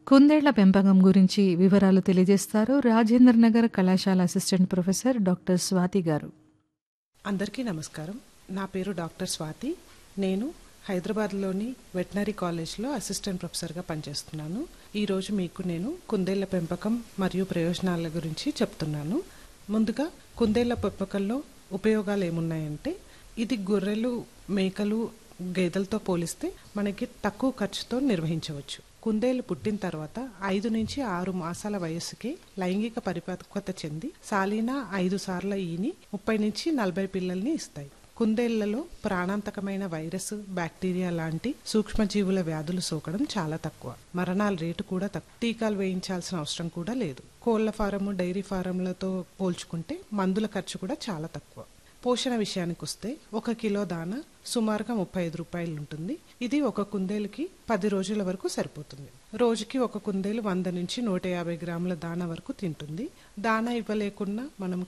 కుందేళ్ల పెంపకం గురించి వివరాలు తెలియజేస్తారు రాజేంద్ర నగర్ కళాశాల అసిస్టెంట్ ప్రొఫెసర్ డాక్టర్ స్వాతి గారు అందరికీ నమస్కారం నా పేరు డాక్టర్ స్వాతి నేను హైదరాబాద్లోని వెటనరీ కాలేజ్లో అసిస్టెంట్ ప్రొఫెసర్గా పనిచేస్తున్నాను ఈరోజు మీకు నేను కుందేళ్ల పెంపకం మరియు ప్రయోజనాల గురించి చెప్తున్నాను ముందుగా కుందేళ్ల పెంపకంలో ఉపయోగాలు ఏమున్నాయంటే ఇది గొర్రెలు మేకలు గేదెలతో పోలిస్తే మనకి తక్కువ ఖర్చుతో నిర్వహించవచ్చు కుందేలు పుట్టిన తర్వాత ఐదు నుంచి ఆరు మాసాల వయస్సుకి లైంగిక పరిపక్వత చెంది సాలీన ఐదు సార్ల ఈని ముప్పై నుంచి నలభై పిల్లల్ని ఇస్తాయి కుందేళ్లలో ప్రాణాంతకమైన వైరస్ బ్యాక్టీరియా లాంటి సూక్ష్మజీవుల వ్యాధులు సోకడం చాలా తక్కువ మరణాల రేటు కూడా తక్కువ టీకాలు వేయించాల్సిన అవసరం కూడా లేదు కోళ్ల ఫారము డైరీ ఫారంలతో పోల్చుకుంటే మందుల ఖర్చు కూడా చాలా తక్కువ పోషణ విషయానికి వస్తే ఒక కిలో దాన సుమారుగా ముప్పై ఐదు రూపాయలు ఉంటుంది ఇది ఒక కుందేలుకి పది రోజుల వరకు సరిపోతుంది రోజుకి ఒక కుందేలు వంద నుంచి నూట యాభై గ్రాముల దాన వరకు తింటుంది దాన ఇవ్వలేకున్నా మనం